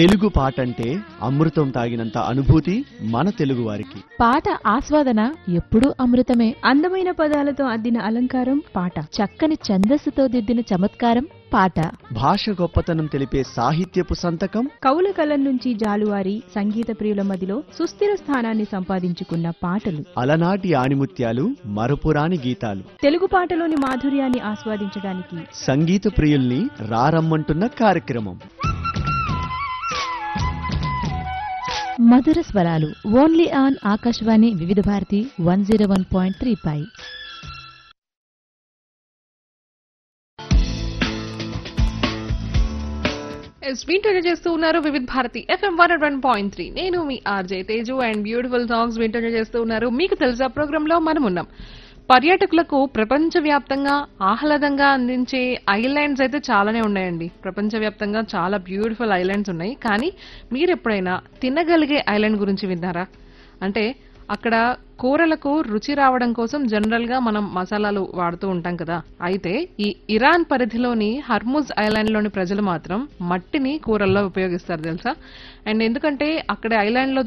తెలుగు పాట అంటే అమృతం తాగినంత అనుభూతి మన తెలుగు వారికి పాట ఆస్వాదన ఎప్పుడూ అమృతమే అందమైన పదాలతో అద్దిన అలంకారం పాట చక్కని ఛందస్సుతో దిద్దిన చమత్కారం పాట భాష గొప్పతనం తెలిపే సాహిత్యపు సంతకం కవుల కలం నుంచి జాలువారి సంగీత ప్రియుల మదిలో సుస్థిర స్థానాన్ని సంపాదించుకున్న పాటలు అలనాటి ఆణిముత్యాలు మరపురాని గీతాలు తెలుగు పాటలోని మాధుర్యాన్ని ఆస్వాదించడానికి సంగీత ప్రియుల్ని రారమ్మంటున్న కార్యక్రమం మధుర స్వరాలు only on Akashvani Vividh Bharati one zero one point three పై ఎస్ వింటూనే చేస్తూ ఉన్నారు Vividh Bharati FM one one point three నేను మీ RJ Teju and beautiful songs వింటూనే చేస్తూ ఉన్నారు మీకు తెలుసా ప్రోగ్రామ్ లో మనం ఉన్నాం పర్యాటకులకు ప్రపంచవ్యాప్తంగా ఆహ్లాదంగా అందించే ఐలాండ్స్ అయితే చాలానే ఉన్నాయండి ప్రపంచవ్యాప్తంగా చాలా బ్యూటిఫుల్ ఐలాండ్స్ ఉన్నాయి కానీ మీరు ఎప్పుడైనా తినగలిగే ఐలాండ్ గురించి విన్నారా అంటే అక్కడ కూరలకు రుచి రావడం కోసం జనరల్ గా మనం మసాలాలు వాడుతూ ఉంటాం కదా అయితే ఈ ఇరాన్ పరిధిలోని హర్ముజ్ ఐలాండ్ లోని ప్రజలు మాత్రం మట్టిని కూరల్లో ఉపయోగిస్తారు తెలుసా అండ్ ఎందుకంటే అక్కడ ఐలాండ్ లో